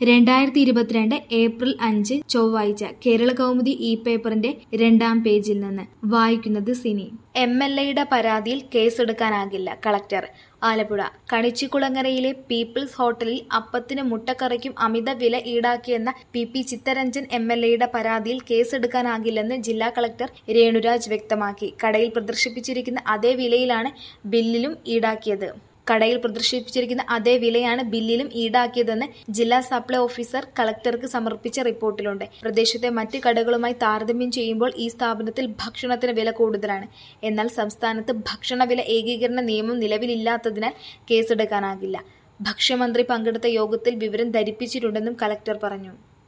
രണ്ടായിരത്തി ഇരുപത്തിരണ്ട് ഏപ്രിൽ അഞ്ച് ചൊവ്വാഴ്ച കേരള കൗമുദി ഇ പേപ്പറിന്റെ രണ്ടാം പേജിൽ നിന്ന് വായിക്കുന്നത് സിനി എം എൽ എയുടെ പരാതിയിൽ കേസെടുക്കാനാകില്ല കളക്ടർ ആലപ്പുഴ കണിച്ചിക്കുളങ്ങരയിലെ പീപ്പിൾസ് ഹോട്ടലിൽ അപ്പത്തിന് മുട്ടക്കറിക്കും അമിത വില ഈടാക്കിയെന്ന P P Chittaranjan M L എയുടെ പരാതിയിൽ കേസെടുക്കാനാകില്ലെന്ന് ജില്ലാ കളക്ടർ രേണുരാജ് വ്യക്തമാക്കി കടയിൽ പ്രദർശിപ്പിച്ചിരിക്കുന്ന അതേ വിലയിലാണ് ബില്ലിലും ഈടാക്കിയത് കടയിൽ പ്രദർശിപ്പിച്ചിരിക്കുന്ന അതേ വിലയാണ് ബില്ലിലും ഈടാക്കിയതെന്ന് ജില്ലാ സപ്ലൈ ഓഫീസർ കളക്ടർക്ക് സമർപ്പിച്ച റിപ്പോർട്ടിലുണ്ട് പ്രദേശത്തെ മറ്റ് കടകളുമായി താരതമ്യം ചെയ്യുമ്പോൾ ഈ സ്ഥാപനത്തിൽ ഭക്ഷണത്തിന് വില കൂടുതലാണ് എന്നാൽ സംസ്ഥാനത്ത് ഭക്ഷണവില ഏകീകരണ നിയമം നിലവിലില്ലാത്തതിനാൽ കേസെടുക്കാനാകില്ല ഭക്ഷ്യമന്ത്രി പങ്കെടുത്ത യോഗത്തിൽ വിവരം ധരിപ്പിച്ചിട്ടുണ്ടെന്നും കളക്ടർ പറഞ്ഞു